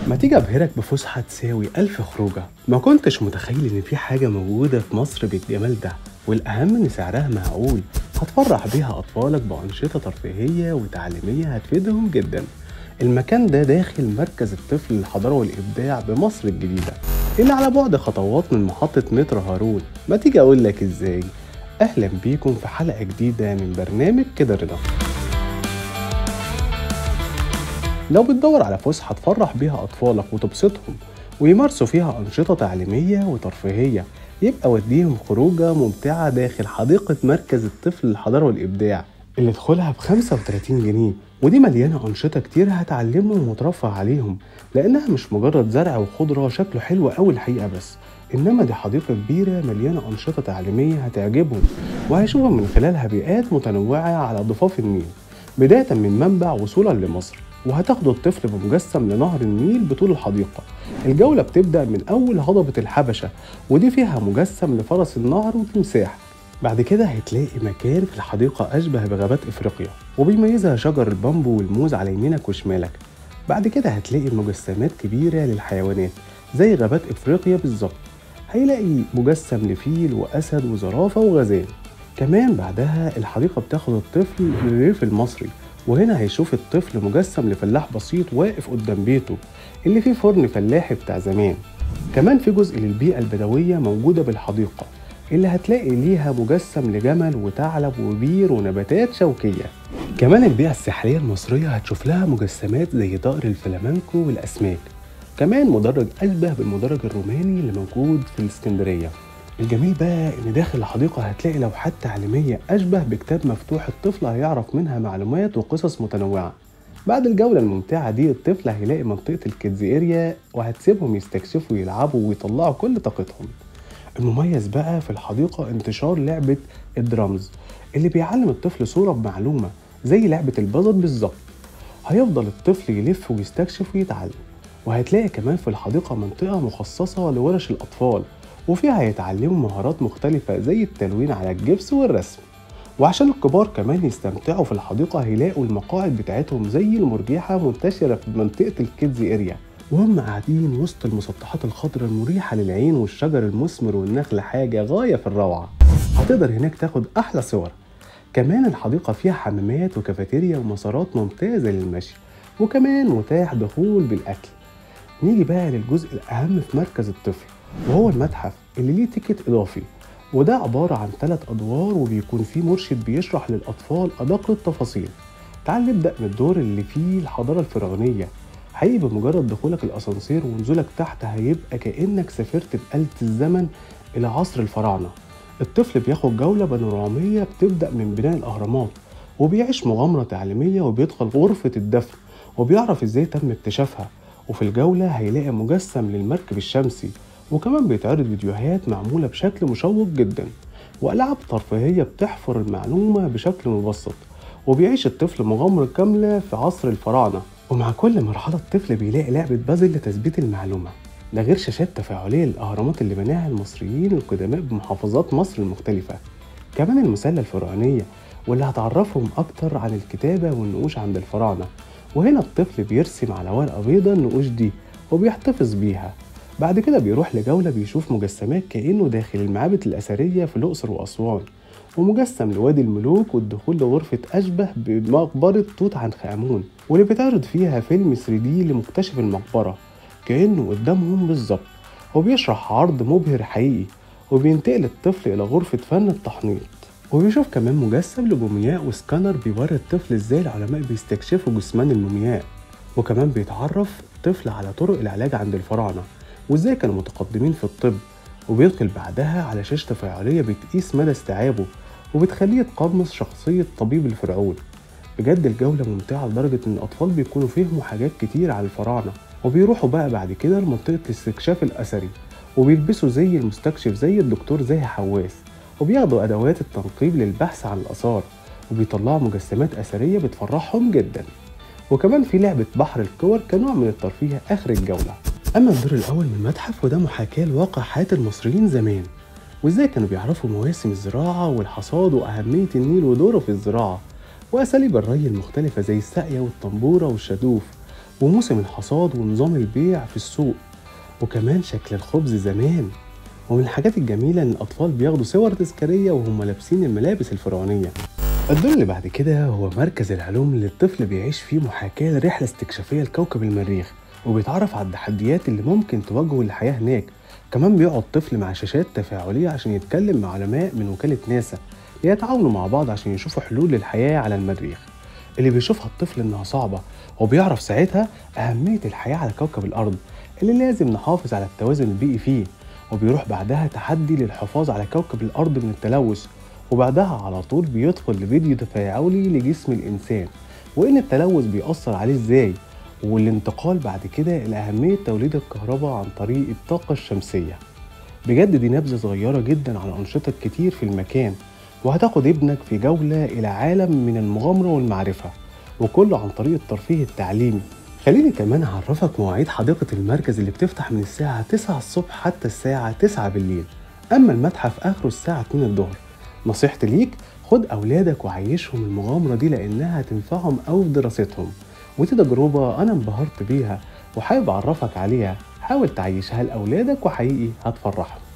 ما تيجي ابهرك بفسحه تساوي ألف خروجه ما كنتش متخيل ان في حاجه موجوده في مصر بالجمال ده والاهم ان سعرها معقول هتفرح بيها اطفالك بانشطه ترفيهيه وتعليميه هتفيدهم جدا المكان ده داخل مركز الطفل للحضاره والابداع بمصر الجديده اللي على بعد خطوات من محطه مترو هارون ما تيجي اقول لك ازاي اهلا بيكم في حلقه جديده من برنامج كده رضا لو بتدور على فسحة تفرح بيها أطفالك وتبسطهم ويمارسوا فيها أنشطة تعليمية وترفيهية يبقى وديهم خروجة ممتعة داخل حديقة مركز الطفل للحضارة والإبداع اللي تدخلها ب 35 جنيه ودي مليانة أنشطة كتير هتعلمهم وترفه عليهم لأنها مش مجرد زرع وخضرة شكله حلو أوي الحقيقة بس إنما دي حديقة كبيرة مليانة أنشطة تعليمية هتعجبهم وهيشوفوا من خلالها بيئات متنوعة على ضفاف النيل بداية من منبع وصولا لمصر وهتاخدوا الطفل بمجسم لنهر النيل بطول الحديقة الجولة بتبدأ من أول هضبة الحبشة ودي فيها مجسم لفرس النهر وتمساح بعد كده هتلاقي مكان في الحديقة أشبه بغابات إفريقيا وبيميزها شجر البامبو والموز على يمينك وشمالك بعد كده هتلاقي مجسمات كبيرة للحيوانات زي غابات إفريقيا بالظبط هيلاقي مجسم لفيل وأسد وزرافة وغزال كمان بعدها الحديقة بتاخد الطفل للريف المصري وهنا هيشوف الطفل مجسم لفلاح بسيط واقف قدام بيته اللي فيه فرن فلاحي بتاع زمان كمان في جزء للبيئة البدوية موجودة بالحديقة اللي هتلاقي ليها مجسم لجمل وثعلب وبير ونباتات شوكية كمان البيئة الساحلية المصرية هتشوف لها مجسمات زي ضأر الفلامنكو والأسماك كمان مدرج أشبه بالمدرج الروماني اللي موجود في الإسكندرية الجميل بقى ان داخل الحديقه هتلاقي لوحات تعليميه اشبه بكتاب مفتوح الطفل هيعرف منها معلومات وقصص متنوعه بعد الجوله الممتعه دي الطفل هيلاقي منطقه الكيدز اريا وهتسيبهم يستكشفوا ويلعبوا ويطلعوا كل طاقتهم المميز بقى في الحديقه انتشار لعبه الدرامز اللي بيعلم الطفل صوره بمعلومه زي لعبه البازل بالظبط هيفضل الطفل يلف ويستكشف ويتعلم وهتلاقي كمان في الحديقه منطقه مخصصه لورش الاطفال وفيها هيتعلموا مهارات مختلفة زي التلوين على الجبس والرسم وعشان الكبار كمان يستمتعوا في الحديقة هيلاقوا المقاعد بتاعتهم زي المرجحة منتشرة في منطقة الكيدز اريا وهم قاعدين وسط المسطحات الخضراء المريحة للعين والشجر المثمر والنخل حاجة غاية في الروعة هتقدر هناك تاخد أحلى صور كمان الحديقة فيها حمامات وكافيتيريا ومسارات ممتازة للمشي وكمان متاح دخول بالأكل نيجي بقى للجزء الأهم في مركز الطفل وهو المتحف اللي ليه تيكت إضافي وده عبارة عن ثلاث أدوار وبيكون فيه مرشد بيشرح للأطفال أدق التفاصيل تعال نبدأ من الدور اللي فيه الحضارة الفرعونية حقيقي بمجرد دخولك الأسانسير ونزولك تحت هيبقى كأنك سافرت بآلة الزمن إلى عصر الفراعنة الطفل بياخد جولة بانورامية بتبدأ من بناء الأهرامات وبيعيش مغامرة تعليمية وبيدخل غرفة الدفن وبيعرف ازاي تم اكتشافها وفي الجولة هيلاقي مجسم للمركب الشمسي وكمان بيتعرض فيديوهات معمولة بشكل مشوق جدا وألعاب ترفيهية بتحفر المعلومة بشكل مبسط وبيعيش الطفل مغامرة كاملة في عصر الفراعنة ومع كل مرحلة الطفل بيلاقي لعبة بازل لتثبيت المعلومة ده غير شاشات تفاعلية للأهرامات اللي بناها المصريين القدماء بمحافظات مصر المختلفة كمان المسلة الفرعونية واللي هتعرفهم أكتر عن الكتابة والنقوش عند الفراعنة وهنا الطفل بيرسم على ورقة بيضة النقوش دي وبيحتفظ بيها بعد كده بيروح لجولة بيشوف مجسمات كأنه داخل المعابد الأثرية في الأقصر وأسوان ومجسم لوادي الملوك والدخول لغرفة أشبه بمقبرة توت عنخ آمون واللي بيتعرض فيها فيلم 3 دي لمكتشف المقبرة كأنه قدامهم بالظبط وبيشرح عرض مبهر حقيقي وبينتقل الطفل إلى غرفة فن التحنيط وبيشوف كمان مجسم لمومياء وسكانر بيوري الطفل ازاي العلماء بيستكشفوا جثمان المومياء وكمان بيتعرف الطفل على طرق العلاج عند الفراعنة وازاي كانوا متقدمين في الطب وبيدخل بعدها على شاشة تفاعلية بتقيس مدى استيعابه وبتخليه يتقمص شخصية طبيب الفرعون بجد الجولة ممتعة لدرجة إن الأطفال بيكونوا فهموا حاجات كتير على الفراعنة وبيروحوا بقى بعد كده لمنطقة الاستكشاف الأثري وبيلبسوا زي المستكشف زي الدكتور زاهي حواس وبياخدوا أدوات التنقيب للبحث عن الآثار وبيطلعوا مجسمات أثرية بتفرحهم جدا وكمان في لعبة بحر الكور كنوع من الترفيه آخر الجولة أما الدور الأول من المتحف وده محاكاة لواقع حياة المصريين زمان وإزاي كانوا بيعرفوا مواسم الزراعة والحصاد وأهمية النيل ودوره في الزراعة وأساليب الري المختلفة زي الساقية والطنبورة والشدوف وموسم الحصاد ونظام البيع في السوق وكمان شكل الخبز زمان ومن الحاجات الجميلة إن الأطفال بياخدوا صور تذكارية وهم لابسين الملابس الفرعونية الدور اللي بعد كده هو مركز العلوم اللي الطفل بيعيش فيه محاكاة لرحلة استكشافية لكوكب المريخ وبيتعرف على التحديات اللي ممكن تواجهه الحياة هناك كمان بيقعد الطفل مع شاشات تفاعلية عشان يتكلم مع علماء من وكالة ناسا ليتعاونوا مع بعض عشان يشوفوا حلول للحياة على المريخ اللي بيشوفها الطفل إنها صعبة وبيعرف ساعتها أهمية الحياة على كوكب الأرض اللي لازم نحافظ على التوازن البيئي فيه وبيروح بعدها تحدي للحفاظ على كوكب الأرض من التلوث وبعدها على طول بيدخل لفيديو تفاعلي لجسم الإنسان وإن التلوث بيأثر عليه إزاي والانتقال بعد كده إلى أهمية توليد الكهرباء عن طريق الطاقة الشمسية بجد دي نبذة صغيرة جدا عن أنشطة كتير في المكان وهتاخد ابنك في جولة إلى عالم من المغامرة والمعرفة وكله عن طريق الترفيه التعليمي خليني كمان أعرفك مواعيد حديقة المركز اللي بتفتح من الساعة 9 الصبح حتى الساعة 9 بالليل أما المتحف آخره الساعة 2 الظهر نصيحتي ليك خد أولادك وعيشهم المغامرة دي لأنها هتنفعهم أوي في دراستهم ودي تجربة أنا انبهرت بيها وحابب أعرفك عليها حاول تعيشها لأولادك وحقيقي هتفرحهم